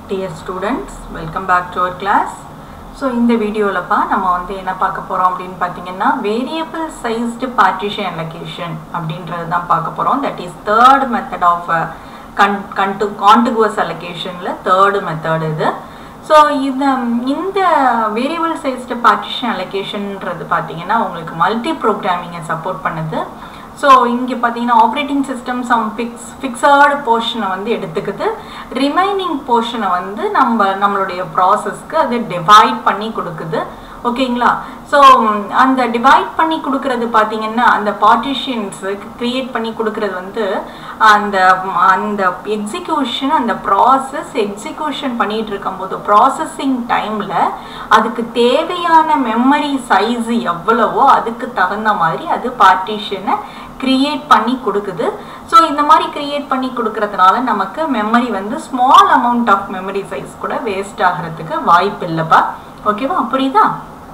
dear students welcome back to our class so இந்த வீடியோவில்ப்பா நம்ம வந்து என்ன பார்க்க போகிறோம் அப்படின்னு பார்த்தீங்கன்னா வேரியபிள் சைஸ்டு பார்ட்டிஷன் அலோகேஷன் அப்படின்றது தான் பார்க்க போகிறோம் that is third method of con con contiguous அலோகேஷனில் தேர்டு மெத்தட் இது ஸோ இந்த இந்த வேரியபிள் சைஸ்டு பார்ட்டிஷன் அலோகேஷன்ன்றது பார்த்தீங்கன்னா உங்களுக்கு மல்டி ப்ரோக்ராமிங்கை சப்போர்ட் பண்ணுது ஸோ இங்கே பார்த்தீங்கன்னா operating system some fix fixed போர்ஷனை வந்து எடுத்துக்குது ரிமைனிங் போர்ஷனை வந்து நம்ம நம்மளுடைய ப்ராசஸ்க்கு அது டிவைட் பண்ணி கொடுக்குது ஓகேங்களா ஸோ அந்த டிவைட் பண்ணி கொடுக்கறது பார்த்தீங்கன்னா அந்த பார்ட்டிஷியன்ஸு க்ரியேட் பண்ணி கொடுக்கறது வந்து அந்த அந்த எக்ஸிக்யூஷன் அந்த ப்ராசஸ் எக்ஸிக்யூஷன் பண்ணிகிட்டு இருக்கும்போது ப்ராசஸிங் டைமில் அதுக்கு தேவையான மெமரி சைஸு எவ்வளவோ அதுக்கு தகுந்த மாதிரி அது பார்ட்டிஷனை க்ரியேட் பண்ணி கொடுக்குது ஸோ இந்த மாதிரி க்ரியேட் பண்ணி கொடுக்கறதுனால நமக்கு மெமரி வந்து small amount of memory size கூட வேஸ்ட் ஆகிறதுக்கு வாய்ப்பு இல்லைப்பா ஓகேவா புரியுதா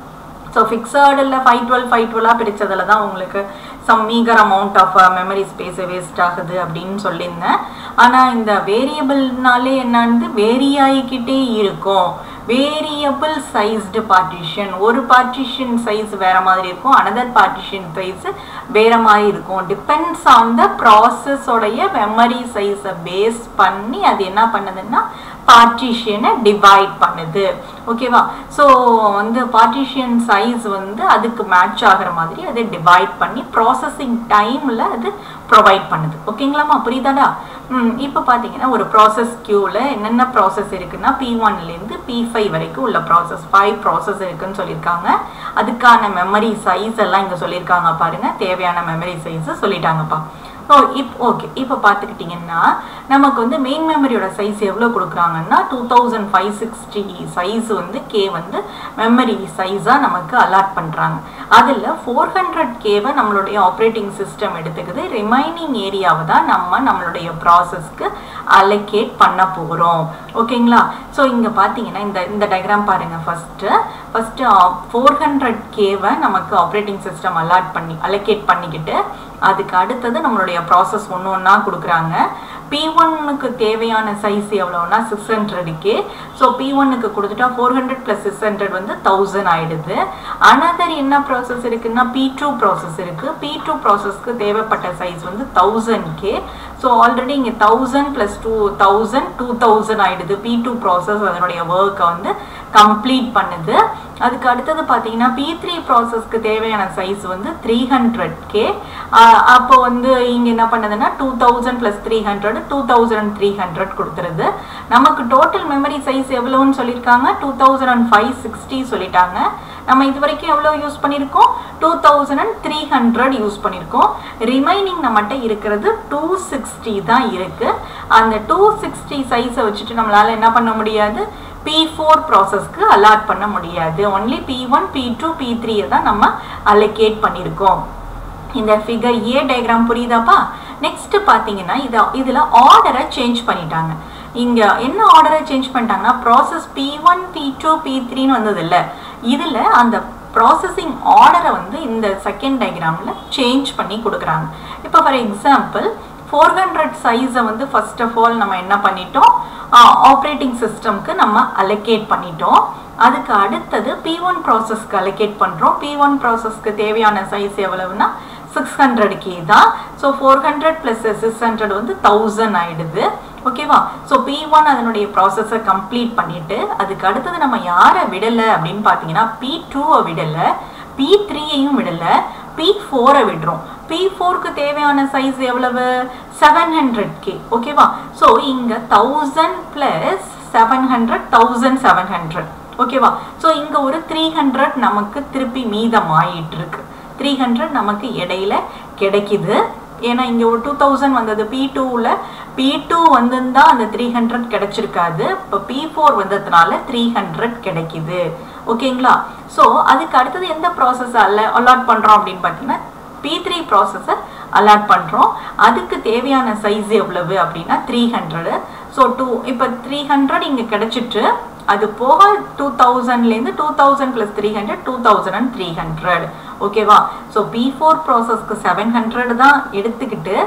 ஸோ ஃபிக்ஸர்டில் ஃபைவ் டுவெல் ஃபைவ் டுவெல்லாக பிரித்ததில் தான் உங்களுக்கு some meagre amount of memory ஸ்பேஸை வேஸ்ட் ஆகுது அப்படின்னு சொல்லியிருந்தேன் ஆனால் இந்த வேரியபிள்னாலே என்னன்னு வேரி ஆகிக்கிட்டே இருக்கும் வேரியபிள் சைஸ்டு பார்ட்டிஷன் ஒரு பார்ட்டிஷன் சைஸ் வேற மாதிரி இருக்கும் அனதர் பார்ட்டிஷன் சைஸ் வேற மாதிரி இருக்கும் டிபெண்ட்ஸ் ஆன் த ப்ராசஸோடைய மெமரி சைஸை பேஸ் பண்ணி அது என்ன பண்ணுதுன்னா பார்ட்டிஷியனை டிவைட் பண்ணுது ஓகேவா ஸோ வந்து பார்ட்டிஷியன் சைஸ் வந்து அதுக்கு மேட்ச் ஆகிற மாதிரி அதை டிவைட் பண்ணி ப்ராசஸிங் டைமில் அது ப்ரொவைட் பண்ணுது ஓகேங்களாம்மா புரியுதாடா இப்போ பார்த்தீங்கன்னா ஒரு ப்ராசஸ் க்யூவில் என்னென்ன ப்ராசஸ் இருக்குன்னா பி ஒன்லேருந்து பி ஃபைவ் வரைக்கும் உள்ள ப்ராசஸ் ஃபைவ் ப்ராசஸ் இருக்குன்னு சொல்லியிருக்காங்க அதுக்கான மெமரி சைஸ் எல்லாம் இங்கே சொல்லியிருக்காங்க பாருங்கள் தேவையான மெமரி சைஸு சொல்லிட்டாங்கப்பா ஸோ இப் ஓகே இப்போ பார்த்துக்கிட்டிங்கன்னா நமக்கு வந்து மெயின் மெமரியோட சைஸ் எவ்வளோ கொடுக்குறாங்கன்னா two thousand five sixty size வந்து கே வந்து மெமரி சைஸாக நமக்கு அலாட் பண்ணுறாங்க அதில் ஃபோர் ஹண்ட்ரட் கேவை நம்மளுடைய ஆப்ரேட்டிங் சிஸ்டம் எடுத்துக்குது ரிமைனிங் ஏரியாவை தான் நம்ம நம்மளுடைய ப்ராசஸ்க்கு அலோகேட் பண்ண போகிறோம் ஓகேங்களா ஸோ இங்கே பார்த்தீங்கன்னா இந்த இந்த டயக்ராம் பாருங்கள் ஃபஸ்ட்டு ஃபஸ்ட்டு ஃபோர் ஹண்ட்ரட் கேவை நமக்கு ஆப்ரேட்டிங் சிஸ்டம் அலாட் பண்ணி அலோகேட் பண்ணிக்கிட்டு அதுக்கு அடுத்தது நம்மளுடைய ப்ராசஸ் ஒன்று ஒன்றா கொடுக்குறாங்க பி ஒன்னுக்கு தேவையான சைஸ் எவ்வளோனா சிக்ஸ் ஹண்ட்ரடுக்கு ஸோ பி ஒன்னுக்கு கொடுத்துட்டா four hundred plus six hundred வந்து தௌசண்ட் ஆயிடுது அனதர் என்ன ப்ராசஸ் இருக்குன்னா பி டூ ப்ராசஸ் இருக்குது பி டூ ப்ராசஸ்க்கு தேவைப்பட்ட சைஸ் வந்து தௌசண்ட் கே ஸோ ஆல்ரெடி இங்கே thousand plus two thousand two thousand ஆயிடுது பி டூ ப்ராசஸ் அதனுடைய ஒர்க்கை வந்து கம்ப்ளீட் பண்ணுது அதுக்கு அடுத்தது பார்த்தீங்கன்னா பி த்ரீ ப்ராசஸ்க்கு தேவையான சைஸ் வந்து த்ரீ ஹண்ட்ரட் கே அப்போ வந்து இங்கே என்ன பண்ணுதுன்னா two thousand plus three hundred two thousand three hundred கொடுத்துருது நமக்கு டோட்டல் மெமரி சைஸ் எவ்வளோன்னு சொல்லியிருக்காங்க two thousand and five sixty சொல்லிட்டாங்க நம்ம இது வரைக்கும் எவ்வளோ யூஸ் பண்ணியிருக்கோம் two thousand and three hundred use பண்ணியிருக்கோம் ரிமைனிங் நம்மகிட்ட இருக்கிறது டூ சிக்ஸ்டி தான் இருக்குது அந்த டூ சிக்ஸ்டி சைஸை வச்சுட்டு நம்மளால் என்ன பண்ண முடியாது பி ஃபோர் ப்ராசஸ்க்கு அலாட் பண்ண முடியாது only P one P two P த்ரீயை தான் நம்ம அலோகேட் பண்ணியிருக்கோம் இந்த ஃபிகர் ஏ டயக்ராம் புரியுதாப்பா நெக்ஸ்ட் பார்த்தீங்கன்னா இதை இதில் ஆர்டரை சேஞ்ச் பண்ணிட்டாங்க இங்கே என்ன ஆர்டரை சேஞ்ச் பண்ணிட்டாங்கன்னா process P one P two P த்ரீன்னு வந்தது இல்லை இதில் அந்த ப்ராசஸிங் ஆர்டரை வந்து இந்த செகண்ட் டயக்ராமில் சேஞ்ச் பண்ணி கொடுக்குறாங்க இப்போ ஃபார் எக்ஸாம்பிள் ஃபோர் ஹண்ட்ரட் சைஸை வந்து ஃபர்ஸ்ட் ஆஃப் ஆல் நம்ம என்ன பண்ணிட்டோம் ஆப்ரேட்டிங் சிஸ்டம்க்கு நம்ம அலோகேட் பண்ணிட்டோம் அதுக்கு அடுத்தது பி ஒன் ப்ராசஸ்க்கு அலோகேட் பண்ணுறோம் பி ஒன் ப்ராசஸ்க்கு தேவையான சைஸ் எவ்வளவுனா சிக்ஸ் ஹண்ட்ரட் கே தான் so four hundred plus six hundred வந்து தௌசண்ட் ஆயிடுது ஓகேவா ஸோ பி ஒன் அதனுடைய ப்ராசஸை கம்ப்ளீட் பண்ணிட்டு அதுக்கு அடுத்தது நம்ம யாரை விடலை அப்படின்னு பார்த்தீங்கன்னா பி டூவை விடலை பி த்ரீயையும் விடலை பி ஃபோரை விடுறோம் பி ஃபோருக்கு தேவையான சைஸ் எவ்வளவு செவன் ஹண்ட்ரட் கே ஓகேவா ஸோ இங்கே thousand plus seven hundred thousand seven hundred ஓகேவா ஸோ இங்கே ஒரு த்ரீ ஹண்ட்ரட் நமக்கு திருப்பி மீதம் ஆயிட்டு இருக்கு த்ரீ ஹண்ட்ரட் நமக்கு இடையில கிடைக்குது ஏன்னா இங்கே ஒரு டூ தௌசண்ட் வந்தது பி டூவில் பி டூ வந்திருந்தா அந்த த்ரீ ஹண்ட்ரட் கிடைச்சிருக்காது இப்போ பி ஃபோர் வந்ததுனால த்ரீ ஹண்ட்ரட் கிடைக்குது ஓகேங்களா ஸோ அதுக்கு அடுத்தது எந்த ப்ராசஸ் அல்ல அலாட் பண்ணுறோம் அப்படின்னு பார்த்தீங்கன்னா பி த்ரீ ப்ராசஸை அலாட் பண்ணுறோம் அதுக்கு தேவையான சைஸ் எவ்வளவு அப்படின்னா த்ரீ ஹண்ட்ரடு ஸோ டூ இப்போ த்ரீ ஹண்ட்ரட் இங்கே கிடைச்சிட்டு அது போக டூ தௌசண்ட்லேருந்து two thousand plus three hundred two thousand and three hundred ஓகேவா ஸோ பி ஃபோர் ப்ராசஸ்க்கு செவன் ஹண்ட்ரட் தான் எடுத்துக்கிட்டு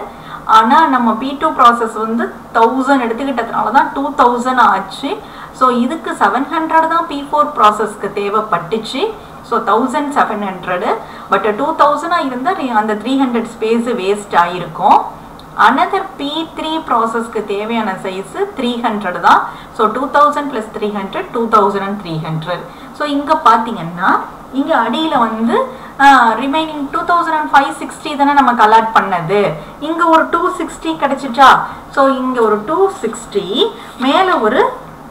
ஆனால் நம்ம பி டூ ப்ராசஸ் வந்து தௌசண்ட் எடுத்துக்கிட்டதுனால தான் டூ தௌசண்ட் ஆச்சு ஸோ இதுக்கு செவன் ஹண்ட்ரட் தான் பி ஃபோர் ப்ராசஸ்க்கு தேவைப்பட்டுச்சு so thousand seven hundred but two தௌசண்டாக இருந்தால் அந்த த்ரீ ஹண்ட்ரட் ஸ்பேஸ் வேஸ்ட் ஆகிருக்கும் அனதர் பி த்ரீ ப்ராசஸ்க்கு தேவையான சைஸு த்ரீ ஹண்ட்ரட் தான் so two thousand plus three hundred two thousand and three hundred so இங்கே பார்த்தீங்கன்னா இங்கே அடியில் வந்து remaining two thousand and five sixty தானே நமக்கு அலாட் பண்ணது இங்கே ஒரு டூ சிக்ஸ்டி கிடச்சிச்சா ஸோ இங்கே ஒரு டூ சிக்ஸ்டி மேலே ஒரு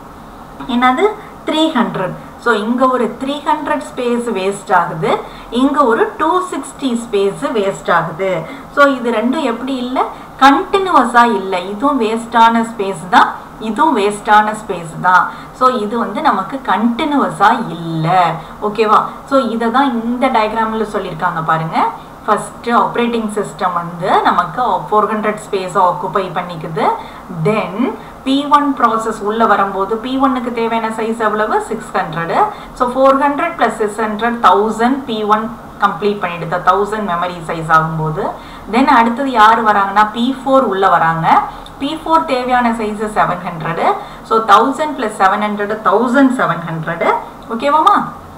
என்னது த்ரீ ஹண்ட்ரட் ஸோ இங்கே ஒரு த்ரீ ஹண்ட்ரட் ஸ்பேஸ் வேஸ்ட் ஆகுது இங்கே ஒரு டூ சிக்ஸ்டி ஸ்பேஸ் வேஸ்ட் ஆகுது ஸோ இது ரெண்டும் எப்படி இல்லை கண்டினியூவஸாக இல்லை இதுவும் வேஸ்டான ஸ்பேஸ் தான் இதுவும் வேஸ்டான ஸ்பேஸ் தான் ஸோ இது வந்து நமக்கு கண்டினியூவஸாக இல்லை ஓகேவா ஸோ இதை தான் இந்த டயக்ராமில் சொல்லியிருக்காங்க பாருங்கள் ஃபஸ்ட்டு ஆப்ரேட்டிங் சிஸ்டம் வந்து நமக்கு ஃபோர் ஹண்ட்ரட் ஸ்பேஸை ஆக்குப்பை பண்ணிக்குது தென் பி ஒன் ப்ராசஸ் உள்ளே வரும்போது பி ஒன்னுக்கு தேவையான சைஸ் எவ்வளவு six hundred so four hundred plus six hundred thousand P one complete பண்ணிடுது தௌசண்ட் மெமரி சைஸ் ஆகும்போது தென் அடுத்தது யார் வராங்கன்னா பி ஃபோர் உள்ளே வராங்க பி ஃபோர் தேவையான size seven hundred so thousand plus seven hundred thousand seven hundred ஓகேவாமா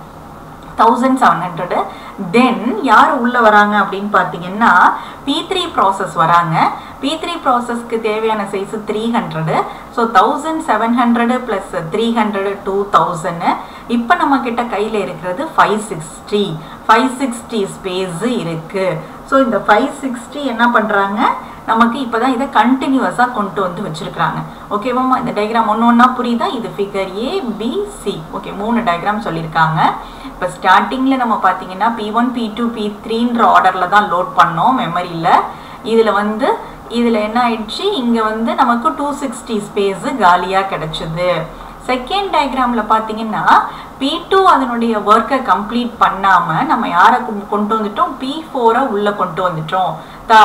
thousand seven hundred then யார் உள்ளே வராங்க அப்படின்னு பார்த்தீங்கன்னா பி த்ரீ ப்ராசஸ் வராங்க பி த்ரீ ப்ராசஸ்க்கு தேவையான size three hundred so thousand seven hundred plus three hundred two thousand இப்போ நம்ம கிட்ட கையில் இருக்கிறது five sixty five sixty space இருக்குது ஸோ இந்த ஃபைவ் சிக்ஸ்டி என்ன பண்ணுறாங்க நமக்கு இப்போ தான் இதை கண்டினியூவஸாக கொண்டு வந்து வச்சுருக்காங்க ஓகேவாம்மா இந்த டயக்ராம் ஒன்று ஒன்றா புரியுதா இது figure A B C okay மூணு டயக்ராம் சொல்லியிருக்காங்க இப்போ ஸ்டார்டிங்கில் நம்ம பார்த்தீங்கன்னா P one P two P த்ரீன்ற ஆர்டரில் தான் லோட் பண்ணோம் மெமரியில் இதில் வந்து இதில் என்ன ஆயிடுச்சு இங்கே வந்து நமக்கு டூ சிக்ஸ்டி ஸ்பேஸு காலியாக கிடச்சிது செகண்ட் டயக்ராமில் பார்த்தீங்கன்னா பி டூ அதனுடைய ஒர்க்கை கம்ப்ளீட் பண்ணாமல் நம்ம யாரை கொண்டு வந்துட்டோம் பி ஃபோரை உள்ளே கொண்டு வந்துட்டோம்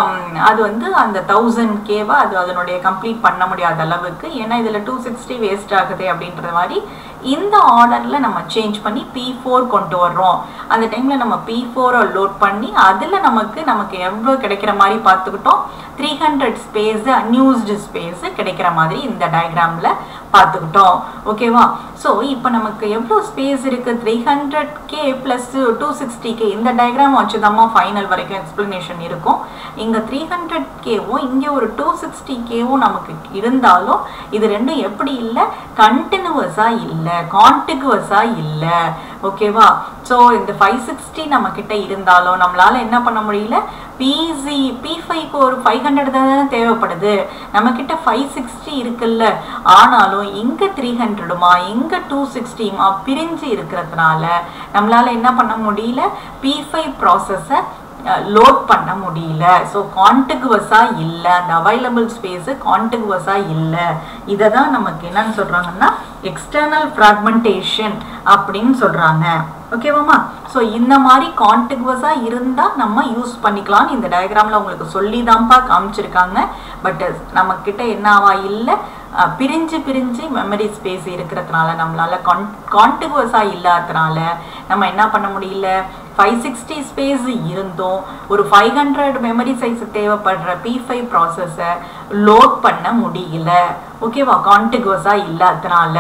அது வந்து அந்த தௌசண்ட் கேவை அது அதனுடைய கம்ப்ளீட் பண்ண முடியாத அளவுக்கு ஏன்னா இதில் டூ சிக்ஸ்டி வேஸ்ட் ஆகுது அப்படின்ற மாதிரி இந்த ஆர்டரில் நம்ம சேஞ்ச் பண்ணி பி ஃபோர் கொண்டு வர்றோம் அந்த டைமில் நம்ம பி ஃபோரை லோட் பண்ணி அதில் நமக்கு நமக்கு எவ்வளோ கிடைக்கிற மாதிரி பார்த்துக்கிட்டோம் three hundred space unused space கிடைக்கிற மாதிரி இந்த டயக்ராமில் பார்த்துக்கிட்டோம் ஓகேவா ஸோ இப்போ நமக்கு எவ்வளோ ஸ்பேஸ் இருக்குது three hundred K plus two sixty K இந்த டயக்ராம் வச்சு தான் ஃபைனல் வரைக்கும் எக்ஸ்ப்ளனேஷன் இருக்கும் இங்கே த்ரீ ஹண்ட்ரட் கேவும் இங்கே ஒரு டூ சிக்ஸ்டி கேவும் நமக்கு இருந்தாலும் இது ரெண்டும் எப்படி இல்லை கண்டினியூவஸாக இல்லை கான்டிகுவஸாக இல்லை ஓகேவா ஸோ இந்த ஃபைவ் சிக்ஸ்டி நம்ம கிட்ட இருந்தாலும் நம்மளால என்ன பண்ண முடியல பிசி பி ஃபைவ்க்கு ஒரு ஃபைவ் ஹண்ட்ரட் தானே தேவைப்படுது நம்ம கிட்ட ஃபைவ் சிக்ஸ்டி இருக்குல்ல ஆனாலும் இங்கே த்ரீ ஹண்ட்ரடுமா இங்கே டூ சிக்ஸ்டியுமா பிரிஞ்சு இருக்கிறதுனால நம்மளால என்ன பண்ண முடியல பி ஃபைவ் ப்ராசஸை லோட் பண்ண முடியல ஸோ கான்டிகுவஸாக இல்லை அந்த அவைலபிள் ஸ்பேஸு கான்டிகுவஸாக இல்லை இதை தான் நமக்கு என்னன்னு சொல்கிறாங்கன்னா எக்ஸ்டர்னல் ஃப்ராக்மெண்டேஷன் அப்படின்னு சொல்கிறாங்க ஓகேவாம்மா ஸோ இந்த மாதிரி கான்டிகுவஸாக இருந்தால் நம்ம யூஸ் பண்ணிக்கலாம்னு இந்த டயக்ராமில் உங்களுக்கு சொல்லி தான்ப்பா காமிச்சிருக்காங்க பட் நம்மக்கிட்ட என்னவா இல்லை பிரிஞ்சு பிரிஞ்சு மெமரி ஸ்பேஸ் இருக்கிறதுனால நம்மளால கான் கான்டிகுவஸாக இல்லாததுனால நம்ம என்ன பண்ண முடியல ஃபைவ் சிக்ஸ்டி ஸ்பேஸ் இருந்தும் ஒரு ஃபைவ் ஹண்ட்ரட் மெமரி சைஸ் தேவைப்படுற பி ஃபைவ் ப்ராசஸை லோட் பண்ண முடியல ஓகேவா கான்டிகுவஸாக இல்லாததுனால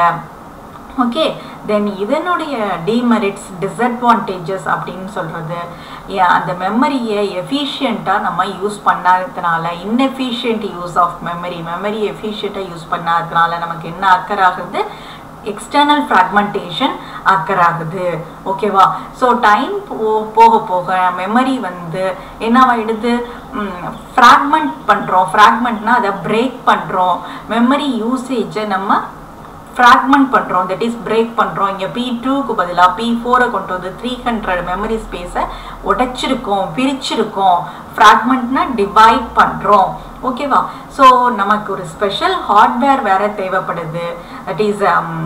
ஓகே தென் இதனுடைய டிமெரிட்ஸ் டிஸ்அட்வான்டேஜஸ் அப்படின்னு சொல்கிறது அந்த மெமரியை எஃபிஷியண்ட்டாக நம்ம யூஸ் பண்ணாததுனால inefficient use of memory memory எஃபிஷியண்ட்டாக யூஸ் பண்ணாததுனால நமக்கு என்ன அக்கறாகுது எக்ஸ்டர்னல் ஃப்ராக்மெண்டேஷன் அக்கறாகுது ஓகேவா ஸோ டைம் போக போக மெமரி வந்து என்னவாயிடுது ஃப்ராக்மெண்ட் பண்ணுறோம் ஃப்ராக்மெண்ட்னா அதை பிரேக் பண்ணுறோம் மெமரி யூசேஜை நம்ம ஃப்ராக்மெண்ட் பண்ணுறோம் தட் இஸ் பிரேக் பண்ணுறோம் இங்கே பி டூக்கு பதிலாக பி ஃபோரை கொண்டு வந்து த்ரீ ஹண்ட்ரட் மெமரி ஸ்பேஸை உடைச்சிருக்கோம் பிரிச்சிருக்கோம் ஃப்ராக்மெண்ட்னா டிவைட் பண்ணுறோம் ஓகேவா ஸோ நமக்கு ஒரு ஸ்பெஷல் ஹார்ட்வேர் வேற தேவைப்படுது தட் இஸ்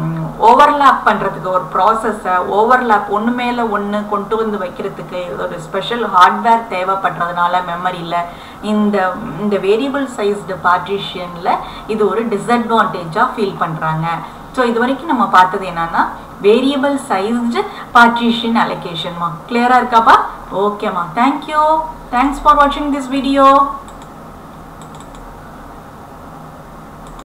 ஓவர்லேப் பண்ணுறதுக்கு ஒரு ப்ராசஸை ஓவர்லேப் ஒன்று மேலே ஒன்று கொண்டு வந்து வைக்கிறதுக்கு ஒரு ஸ்பெஷல் ஹார்ட்வேர் தேவைப்படுறதுனால மெமரியில் இந்த இந்த வேரியபிள் சைஸ்டு பார்ட்டிஷியனில் இது ஒரு டிஸ்அட்வான்டேஜாக ஃபீல் பண்ணுறாங்க ஸோ இது வரைக்கும் நம்ம பார்த்தது என்னன்னா வேரியபிள் சைஸ்டு பார்ட்டிஷன் அலோகேஷன்மா கிளியராக இருக்காப்பா ஓகேம்மா தேங்க்யூ தேங்க்ஸ் ஃபார் வாட்சிங் திஸ் வீடியோ